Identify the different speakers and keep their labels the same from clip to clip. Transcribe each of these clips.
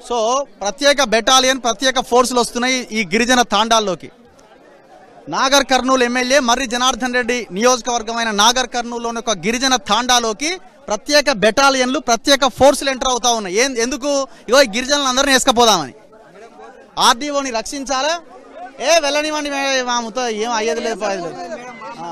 Speaker 1: So ప్రత్యేక battalion ప్రత్యేక ఫోర్సులు వస్తున్నాయి ఈ గిరిజన తాండాల్లోకి నాగర్ కర్నూలు ఎమ్మెల్యే మర్రి జనార్దన్ రెడ్డి నియోజకవర్గమైన నాగర్ కర్నూలులోని ఒక గిరిజన తాండాలోకి ప్రత్యేక బెటాలియన్లు ప్రత్యేక ఫోర్సులు ఎంటర్ అవుతా ఉన్నాయి ఏం ఎందుకు ఇగో ఈ గిరిజనులు అందరినీ వేసుకపోదామని ఆర్డీఓని రక్షించాలా ఏ వెళ్ళనివ్వండి మే- మామతో ఏం అయ్యేది లేదు పోయేది లేదు ఆ.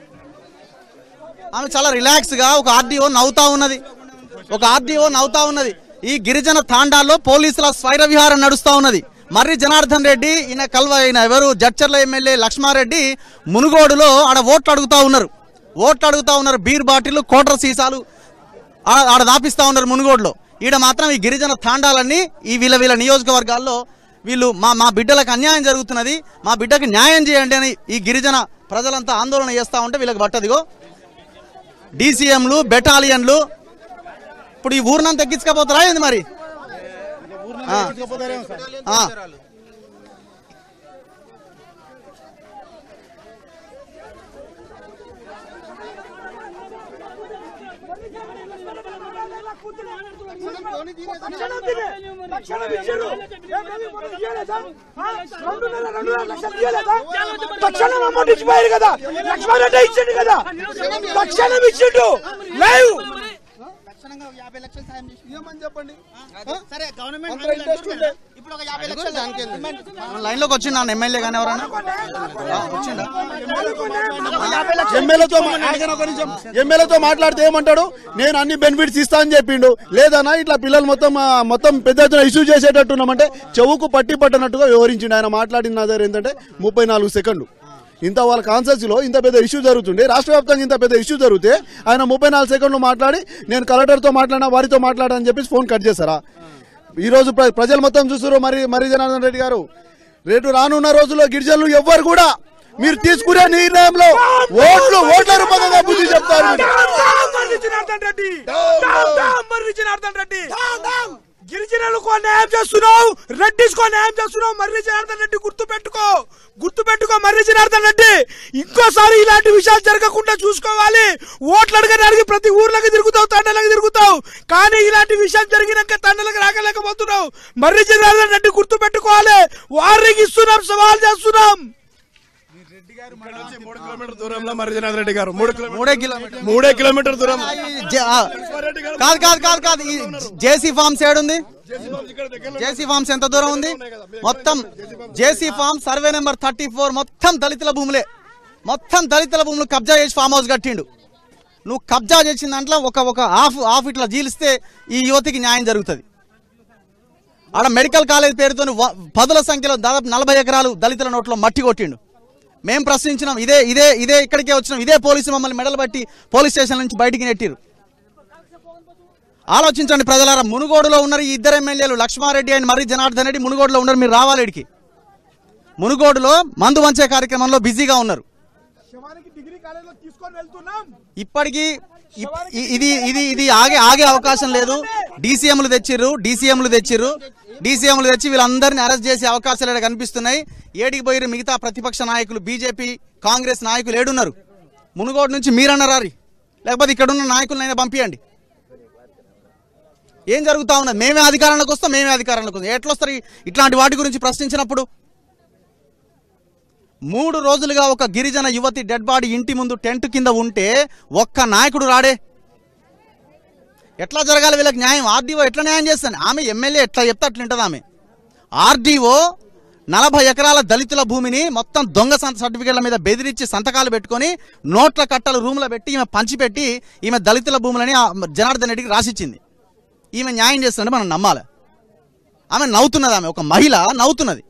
Speaker 1: ఆమె చాలా రిలాక్స్ గా ఒక ఆర్డీఓ నవ్వుతా ఉన్నది ఒక ఆర్డీఓ నవ్వుతా ఉన్నది ఈ గిరిజన తాండాల్లో పోలీసుల స్వైర విహారం నడుస్తా ఉన్నది మర్రి జనార్దన్ రెడ్డి ఈయన కల్వ ఈయన ఎవరు జడ్చర్ల ఎమ్మెల్యే లక్ష్మారెడ్డి మునుగోడులో ఆడ ఓట్లు అడుగుతా ఉన్నారు ఓట్లు అడుగుతా ఉన్నారు బీర్ బాటిల్ కోటర్ సీసాలు ఆడ ఆడ దాపిస్తా ఉన్నారు మునుగోడులో ఈడ మాత్రం ఈ గిరిజన తాండాలన్నీ ఈ వీళ్ళ వీళ్ళ నియోజకవర్గాల్లో వీళ్ళు మా మా బిడ్డలకు అన్యాయం జరుగుతున్నది మా బిడ్డకి న్యాయం చేయండి అని ఈ గిరిజన ప్రజలంతా ఆందోళన చేస్తూ ఉంటే వీళ్ళకి పట్టదిగో డీసీఎంలు బెటాలియన్లు ఇప్పుడు ఈ ఊరినంత ఎక్కించకపోతారా ఏంది మరి ఆ. ఆ.
Speaker 2: తక్షణం అమౌంట్ ఇచ్చిపోయారు కదా లక్ష్మారెడ్డి ఇచ్చిండు కదా తక్షణం ఇచ్చిండు లైవ్
Speaker 3: సరే గవర్నమెంట్
Speaker 2: అంత ఇంట్రెస్ట్ ఉంటే
Speaker 3: ఇప్పుడు ఒక యాభై లక్షలు
Speaker 1: లైన్లోకి వచ్చిండు అన్న ఎమ్మెల్యే కానీ ఎవరైనా ఆ, వచ్చిండా
Speaker 2: ఎమ్మెల్యేతో మా- ఒక నిమిషం. ఎమ్మెల్యేతో మాట్లాడితే ఏమంటాడు నేను అన్ని బెనిఫిట్స్ ఇస్తా అని చెప్పిండు లేదన్నా ఇట్లా పిల్లలు మొత్తం ఆ, మొత్తం పెద్ద ఎత్తున ఇష్యూ చేసేటట్టున్నామంటే చెవుకు పట్టి పట్టనట్టుగా వివరించిండు ఆయన మాట్లాడిన నా దగ్గర ఏంటంటే ముప్పై నాలుగు సెకండ్లు ఇంత వాళ్ళ కాన్సెన్సీలో ఇంత పెద్ద ఇష్యూ జరుగుతుండే రాష్ట్ర వ్యాప్తంగా ఇంత పెద్ద ఇష్యూ జరిగితే ఆయన ముప్పై నాలుగు సెకండ్లు మాట్లాడి నేను కలెక్టర్తో మాట్లాడినా వారితో మాట్లాడని చెప్పేసి ఫోన్ కట్ చేశారా ఈ రోజు ప్ర- ప్రజలు మొత్తం చూస్తున్నారు మరి మరి జనార్దన్ రెడ్డి గారు రేటు రానున్న రోజుల్లో గిరిజనులు ఎవ్వరు కూడా మీరు తీసుకునే నిర్ణయంలో ఓట్లు ఓట్ల రూపంగా బుద్ధి చెప్తారు
Speaker 4: గిరిజనులకు న్యాయం చేస్తున్నావు రెడ్డిస్కో న్యాయం చేస్తున్నావు మర్రి జనార్దన్ రెడ్డి గుర్తు పెట్టుకో గుర్తు పెట్టుకో మర్రి జనార్దన్ రెడ్డి ఇంకోసారి ఇలాంటి విషయాలు జరగకుండా చూసుకోవాలి ఓట్లు అడగడానికి ప్రతి ఊర్లోకి తిరుగుతావు తండలకు తిరుగుతావు కానీ ఇలాంటి విషయాలు జరిగినాక తండలకు రాగలేకపోతున్నావు మర్రి జనార్దన్ రెడ్డి గుర్తు పెట్టుకోవాలి వారికి ఇస్తున్నాం సవాల్ చేస్తున్నాం మూడు కిలోమీటర్ దూరంలో మర్రి జనార్దన్ రెడ్డి గారు మూడు కిలోమీటర్
Speaker 1: మూడే కిలోమీటర్
Speaker 4: మూడే కిలోమీటర్ దూరం
Speaker 1: జే- ఆ, కాదు కాదు కాదు కాదు ఈ జేసీ ఫార్మ్స్ ఏడుంది జేసీ ఫార్మ్స్ ఎంత దూరం ఉంది మొత్తం JC farm survey number thirty four మొత్తం దళితుల భూములే మొత్తం దళితుల భూములు కబ్జా చేసి ఫామ్ హౌస్ కట్టిండు నువ్వు కబ్జా చేసిన దాంట్లో ఒక ఒక హాఫ్ హాఫ్ ఇట్లా జీలిస్తే ఈ యువతికి న్యాయం జరుగుతుంది ఆడ మెడికల్ కాలేజ్ పేరుతో పదుల సంఖ్యలో దాదాపు నలభై ఎకరాలు దళితుల నోట్లో మట్టి కొట్టిండు మేము ప్రశ్నించినాం ఇదే ఇదే ఇదే ఇక్కడికే వచ్చినాం ఇదే పోలీసు మమ్మల్ని మెడలు బట్టి పోలీస్ స్టేషన్ నుంచి బయటికి నెట్టిరు ఆలోచించండి ప్రజలారా మునుగోడులో ఉన్నారు ఈ ఇద్దరు ఎమ్మెల్యేలు లక్ష్మారెడ్డి అండ్ మర్రి జనార్దన్ రెడ్డి మునుగోడులో ఉన్నారు మీరు రావాలి ఇడికి మునుగోడులో మందు వంచే కార్యక్రమంలో బిజీగా ఉన్నారు
Speaker 4: డిగ్రీ కాలేజీలో తీసుకొని వెళ్తున్నాం
Speaker 1: ఇప్పటికీ ఇప్- ఇ- ఇది ఇది ఇది ఆగే ఆగే అవకాశం లేదు డీసీఎంలు తెచ్చిర్రు డీసీఎంలు తెచ్చిర్రు డీసీఎంలు తెచ్చి వీళ్ళందరినీ అరెస్ట్ చేసే అవకాశాలు ఈడ కనిపిస్తున్నాయి ఏడికి పోయిరు మిగతా ప్రతిపక్ష నాయకులు బీజేపీ కాంగ్రెస్ నాయకులు ఏడున్నారు మునుగోడు నుంచి మీరన్నరారి లేకపోతే ఇక్కడ ఉన్న నాయకులనైనా పంపించండి ఏం జరుగుతా ఉన్నది మేమే అధికారంలోకి వస్తాం మేమే అధికారంలోకి వస్తాం ఎట్లా వస్తారు ఈ- ఇట్లాంటి వాటి గురించి ప్రశ్నించినప్పుడు మూడు రోజులుగా ఒక గిరిజన యువతి డెడ్ బాడీ ఇంటి ముందు టెంట్ కింద ఉంటే ఒక్క నాయకుడు రాడే ఎట్లా జరగాలి వీళ్ళకి న్యాయం ఆర్డీఓ ఎట్లా న్యాయం చేస్తాను ఆమె ఎమ్మెల్యే ఎట్లా చెప్తే అట్లా ఉంటుంది ఆమె ఆర్డీఓ నలభై ఎకరాల దళితుల భూమిని మొత్తం దొంగ సంత సర్టిఫికేట్ల మీద బెదిరించి సంతకాలు పెట్టుకొని నోట్ల కట్టలు రూమ్లో పెట్టి ఈమె పంచిపెట్టి ఈమె దళితుల భూములని ఆ జనార్దన్ రెడ్డికి రాసిచ్చింది ఈమె న్యాయం చేస్తుంటే మనం నమ్మాలి ఆమె నవ్వుతున్నది ఆమె ఒక మహిళ నవ్వుతున్నది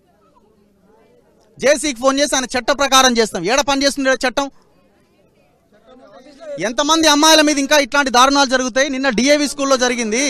Speaker 1: జేసీకి ఫోన్ చేసి ఆయన చట్ట ప్రకారం చేస్తాం ఏడ పని చేస్తుండే చట్టం ఎంతమంది అమ్మాయిల మీద ఇంకా ఇట్లాంటి దారుణాలు జరుగుతాయి నిన్న డిఏవి స్కూల్లో జరిగింది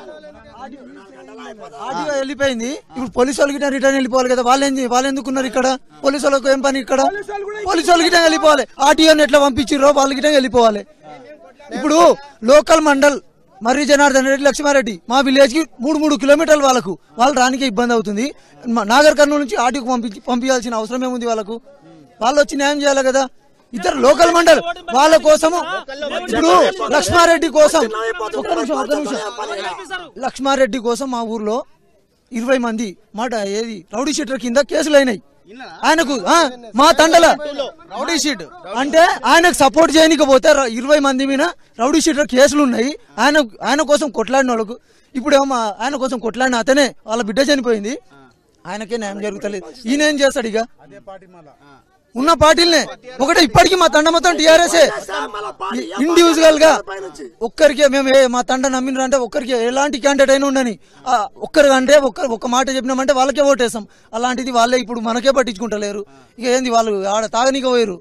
Speaker 5: ఆర్టీఓ వెళ్ళిపోయింది ఇప్పుడు పోలీసు వాళ్ళకి రిటర్న్ వెళ్ళిపోవాలి కదా వాళ్ళు ఏంది వాళ్ళు ఎందుకు ఉన్నారు ఇక్కడ పోలీసు వాళ్ళకి ఏం పని ఇక్కడ పోలీసు వాళ్ళకి గిట్ట వెళ్ళిపోవాలి ఆర్టీఓని ఎట్లా పంపించిర్రో వాళ్ళకి గిట్ట వెళ్ళిపోవాలి ఇప్పుడు లోకల్ మండల్ మర్రి జనార్దన్ రెడ్డి లక్ష్మారెడ్డి మా విలేజ్ కి మూడు మూడు కిలోమీటర్లు వాళ్ళకు వాళ్ళు రానికే ఇబ్బంది అవుతుంది మ- నాగర్ కర్నూలు నుంచి ఆర్టీకి పంపించి పంపించాల్సిన అవసరం ఏముంది వాళ్ళకు వాళ్ళు వచ్చి న్యాయం చేయాలి కదా ఇద్దరు లోకల్ మండల్ వాళ్ళ కోసము ఇప్పుడు లక్ష్మారెడ్డి కోసం ఒక్క నిమిషం ఒక్క నిమిషం లక్ష్మారెడ్డి కోసం మా ఊర్లో ఇరవై మంది మాట ఏది రౌడీ షీటర్ కింద కేసులు అయినాయి ఆయనకు ఆ, మా తండల
Speaker 1: రౌడీ షీట్
Speaker 5: అంటే ఆయనకు సపోర్ట్ చేయనికపోతే ర- ఇరవై మంది మీద రౌడీ షీటర్ కేసులు ఉన్నాయి ఆయన ఆయన కోసం కొట్లాడిన వాళ్ళకు ఇప్పుడు ఏమో మా- ఆయన కోసం కొట్లాడిన అతనే వాళ్ళ బిడ్డ చనిపోయింది ఆయనకే న్యాయం జరుగుతలేదు ఈయన ఏం చేస్తాడు ఇక ఉన్న పార్టీలనే ఒకటే ఇప్పటికీ మా తండ మొత్తం టీఆర్ఎస్ ఇండివిజువల్ గా ఒక్కరికే మేము ఏ- మా తండ నమ్మినారు అంటే ఒక్కరికి ఎలాంటి క్యాండిడేట్ అయినా ఉండని ఆ, ఒక్కరు అంటే ఒక్కరు ఒక్క మాట చెప్పినామంటే వాళ్ళకే ఓటేసాం అలాంటిది వాళ్ళే ఇప్పుడు మనకే పట్టించుకుంటలేరు ఇక ఏంది వాళ్ళు ఆడ తాగనీకి పోయారు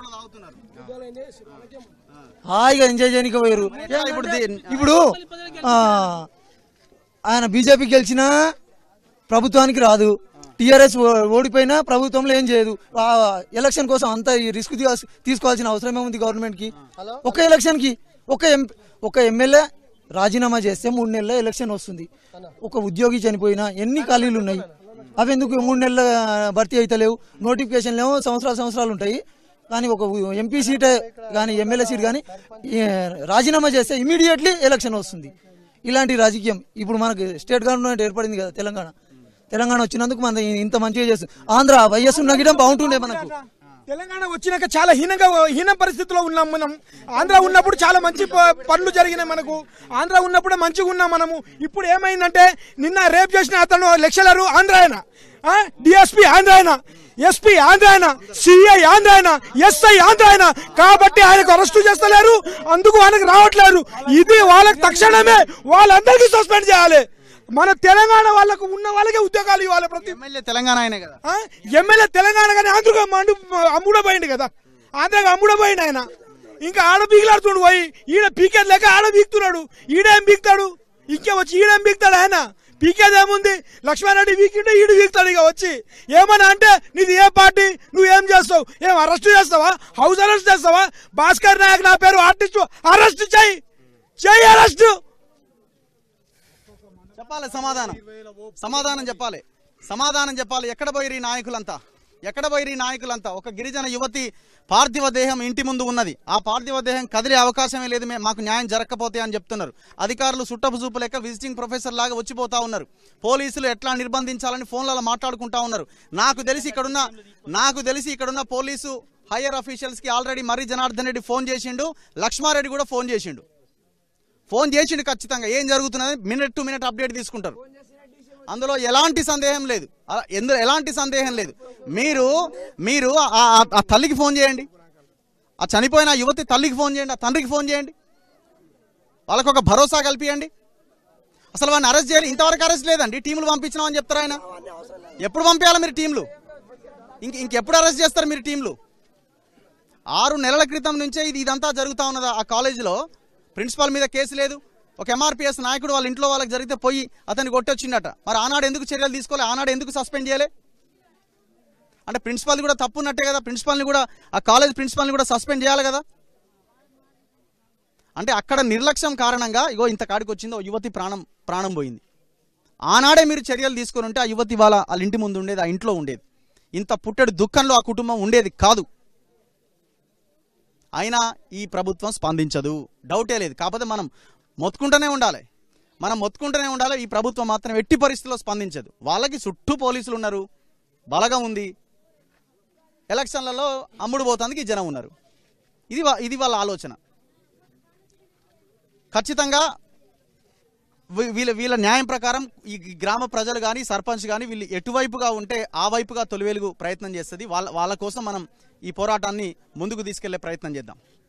Speaker 5: హాయిగా ఎంజాయ్ చేయనీకి పోయారు
Speaker 1: ఇప్పుడు దీ-
Speaker 5: ఇప్పుడు ఆ, ఆయన బీజేపీ గెలిచినా ప్రభుత్వానికి రాదు టీఆర్ఎస్ ఓడిపోయినా ప్రభుత్వంలో ఏం చేయదు ఆ ఎలక్షన్ కోసం అంత ఈ రిస్క్ తీయాల్సి- తీసుకోవాల్సిన అవసరం ఏముంది గవర్నమెంట్ కి ఒక ఎలక్షన్ కి ఒక ఎం ఒక ఎమ్మెల్యే రాజీనామా చేస్తే మూడు నెలల ఎలక్షన్ వస్తుంది ఒక ఉద్యోగి చనిపోయినా ఎన్ని ఖాళీలు ఉన్నాయి అవి ఎందుకు మూడు నెలల భర్తీ అయితే లేవు నోటిఫికేషన్లు ఏమో సంవత్సరాలు సంవత్సరాలు ఉంటాయి కానీ ఒక ఎంపీ సీట్ కానీ ఎమ్మెల్యే సీట్ కానీ ఈ రాజీనామా చేస్తే ఇమీడియట్లీ ఎలక్షన్ వస్తుంది ఇలాంటి రాజకీయం ఇప్పుడు మనకు స్టేట్ గవర్నమెంట్ ఏర్పడింది కదా తెలంగాణ తెలంగాణ వచ్చినందుకు మన ఇంత మంచిగా చేస్తుంది ఆంధ్ర వైఎస్ ఉన్న గిడం బాగుంటుండే మనకు
Speaker 4: తెలంగాణ వచ్చినాక చాలా హీనంగా హీన పరిస్థితిలో ఉన్నాం మనం ఆంధ్ర ఉన్నప్పుడు చాలా మంచి ప- పనులు జరిగినాయి మనకు ఆంధ్ర ఉన్నప్పుడే మంచిగా ఉన్నాం మనము ఇప్పుడు ఏమైందంటే నిన్న రేప్ చేసిన అతను లెక్చరరు ఆంధ్ర ఆయన డిఎస్పీ ఆంధ్ర ఆయన ఎస్పీ ఆంధ్ర ఆయన సిఐ ఆంధ్ర ఆయన ఎస్ఐ ఆంధ్ర ఆయన కాబట్టి ఆయనకు అరెస్టు చేస్తలేరు అందుకు ఆయనకు రావట్లేరు ఇది వాళ్ళకి తక్షణమే వాళ్ళందరికీ సస్పెండ్ చేయాలి మన తెలంగాణ వాళ్ళకు ఉన్న వాళ్ళకే ఉద్యోగాలు ఇవ్వాలి ప్రతి
Speaker 1: ఎమ్మెల్యే తెలంగాణ ఆయనే కదా
Speaker 4: ఆ? ఎమ్మెల్యే తెలంగాణ కానీ ఆంధ్రగా మండు అమ్ముడపోయింది కదా ఆంధ్రగా అమ్ముడపోయింది ఆయన ఇంకా ఆడ పీకిలాడుతుండు పోయి ఈడ పీకేది లేక ఆడ పీకుతున్నాడు ఈడేం పీకుతాడు ఇంకే వచ్చి ఈడేం పీకుతాడు ఆయన పీకేది ఏముంది లక్ష్మారెడ్డి వీకింటే ఈడు వీకుతాడు ఇక వచ్చి ఏమన్నా అంటే నీది ఏ పార్టీ నువ్వు ఏం చేస్తావు ఏం అరెస్ట్ చేస్తావా హౌస్ అరెస్ట్ చేస్తావా భాస్కర్ నాయక్ నా పేరు ఆర్టిస్ట్ అరెస్ట్ చెయ్యి చెయ్యి అరెస్ట్
Speaker 1: చెప్పాలి సమాధానం సమాధానం చెప్పాలి సమాధానం చెప్పాలి ఎక్కడ పోయిరు ఈ నాయకులంతా ఎక్కడ పోయిరు ఈ నాయకులంతా ఒక గిరిజన యువతి పార్థివ దేహం ఇంటి ముందు ఉన్నది ఆ పార్థివ దేహం కదిలే అవకాశమే లేదు మే- మాకు న్యాయం జరగకపోతే అని చెప్తున్నారు అధికారులు సుట్టపు చూపు లెక్క విజిటింగ్ ప్రొఫెసర్ లాగా వచ్చిపోతా ఉన్నారు పోలీసులు ఎట్లా నిర్బంధించాలని ఫోన్లలో మాట్లాడుకుంటా ఉన్నారు నాకు తెలిసి ఇక్కడున్న నాకు తెలిసి ఇక్కడున్న పోలీసు హయ్యర్ అఫీషియల్స్ కి ఆల్రెడీ మర్రి జనార్దన్ రెడ్డి ఫోన్ చేసిండు లక్ష్మారెడ్డి కూడా ఫోన్ చేసిండు ఫోన్ చేసిండు ఖచ్చితంగా ఏం జరుగుతున్నది మినిట్ టు మినిట్ అప్డేట్ తీసుకుంటారు అందులో ఎలాంటి సందేహం లేదు అలా- ఎందు ఎలాంటి సందేహం లేదు మీరు మీరు ఆ- ఆ- ఆ తల్లికి ఫోన్ చేయండి ఆ చనిపోయిన ఆ యువతి తల్లికి ఫోన్ చేయండి ఆ తండ్రికి ఫోన్ చేయండి వాళ్ళకు ఒక భరోసా కల్పియండి అసలు వాడిని అరెస్ట్ చేయాలి ఇంతవరకు అరెస్ట్ లేదండి టీములు పంపించినామని చెప్తారు ఆయన ఎప్పుడు పంపించాలి మీరు టీంలు ఇంక ఇంకెప్పుడు అరెస్ట్ చేస్తారు మీరు టీంలు ఆరు నెలల క్రితం నుంచే ఇది ఇదంతా జరుగుతా ఉన్నది ఆ కాలేజీలో ప్రిన్సిపాల్ మీద కేసు లేదు ఒక ఎంఆర్పిఎస్ నాయకుడు వాళ్ళ ఇంట్లో వాళ్ళకి జరిగితే పోయి అతన్ని కొట్టొచ్చిండట మరి ఆనాడు ఎందుకు చర్యలు తీసుకోవాలి ఆనాడు ఎందుకు సస్పెండ్ చేయలే అంటే ప్రిన్సిపాల్ కూడా తప్పు ఉన్నట్టే కదా ప్రిన్సిపాల్ని కూడా ఆ కాలేజ్ ప్రిన్సిపాల్ని కూడా సస్పెండ్ చేయాలి కదా అంటే అక్కడ నిర్లక్ష్యం కారణంగా ఇగో ఇంత కాడికి వచ్చిందో యువతి ప్రాణం ప్రాణం పోయింది ఆనాడే మీరు చర్యలు తీసుకొని ఉంటే ఆ యువతి వాళ్ళ వాళ్ళ ఇంటి ముందు ఉండేది ఆ ఇంట్లో ఉండేది ఇంత పుట్టెడు దుఃఖంలో ఆ కుటుంబం ఉండేది కాదు అయినా ఈ ప్రభుత్వం స్పందించదు డౌటే లేదు కాకపోతే మనం మొత్తుకుంటూనే ఉండాలి మనం మొత్తుకుంటూనే ఉండాలి ఈ ప్రభుత్వం మాత్రం ఎట్టి పరిస్థితుల్లో స్పందించదు వాళ్ళకి చుట్టూ పోలీసులు ఉన్నారు బలగం ఉంది ఎలక్షన్లలో అమ్ముడు పోతానికి ఈ జనం ఉన్నారు ఇది వా- ఇది వాళ్ళ ఆలోచన ఖచ్చితంగా వీ- వీళ్ళ వీళ్ళ న్యాయం ప్రకారం ఈ గ్రామ ప్రజలు కానీ సర్పంచ్ కానీ వీళ్ళు ఎటువైపుగా ఉంటే ఆ వైపుగా తొలివేలుగు ప్రయత్నం చేస్తుంది వాళ్ళ వాళ్ళ కోసం మనం ఈ పోరాటాన్ని ముందుకు తీసుకెళ్లే ప్రయత్నం చేద్దాం